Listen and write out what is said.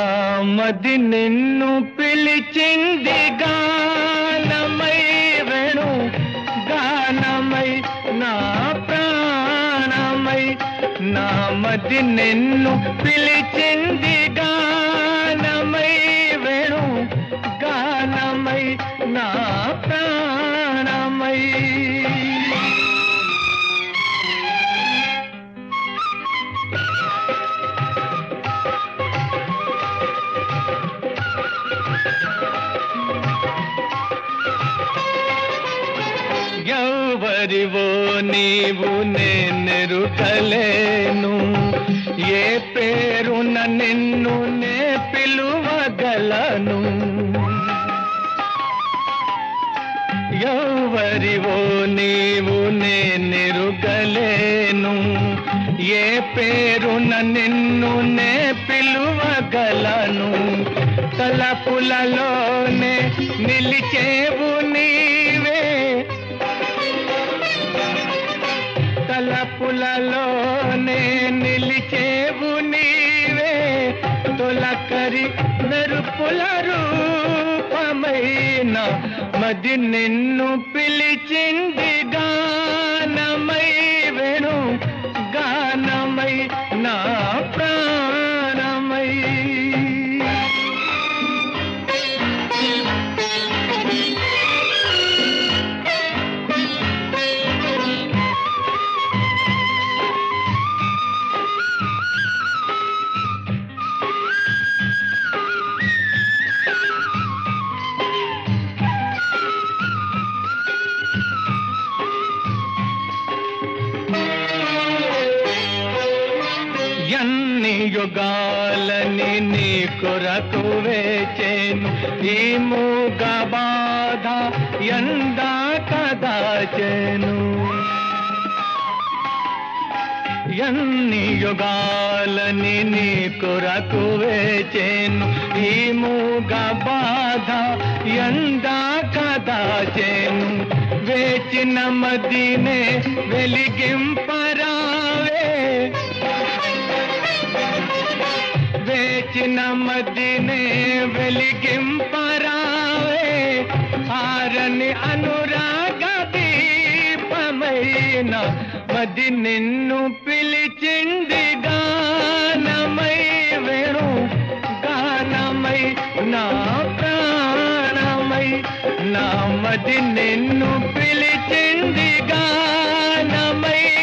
మది నిన్ను పిలిచింది గానమై వేణు గానమై నా ప్రాణమై నా మది నిన్ను పిలిచింది గానమై వేణు గానమై నా ప్రాణమై ఎవరివో నీవు నేనెరుకలేను ఏ పేరున నిన్ను నే పిలువగలను ఎవరివో నీవు నేనెరుగలేను ఏ పేరున నిన్ను నే పిలువగలను తలపులలోనే నిలిచేవు నీవే తలపులలోనే నిలిచేవు నీవే తొలకరి మెరుపుల రూపమైన మది నిన్ను పిలిచింది గానమై వేణు గానమై నా ప్రాణమై ఎన్ని యుగాలని నీ కొరకు వేచేను ఈ మూగ బాధ ఎందా కదాచెను ఎన్ని యుగాలని నీ కొరకు వేచేను ఈ మూగ బాధ ఎందా కదాచెను వేచిన మదినే వెలిగింపరావే వేచిన మదినే వెలిగింపరావే ఆరని అనురాగ దీపమైన మది నిన్ను పిలిచింది గానమై వేణు గానమై నా ప్రాణమై నా మది నిన్ను పిలిచింది గానమై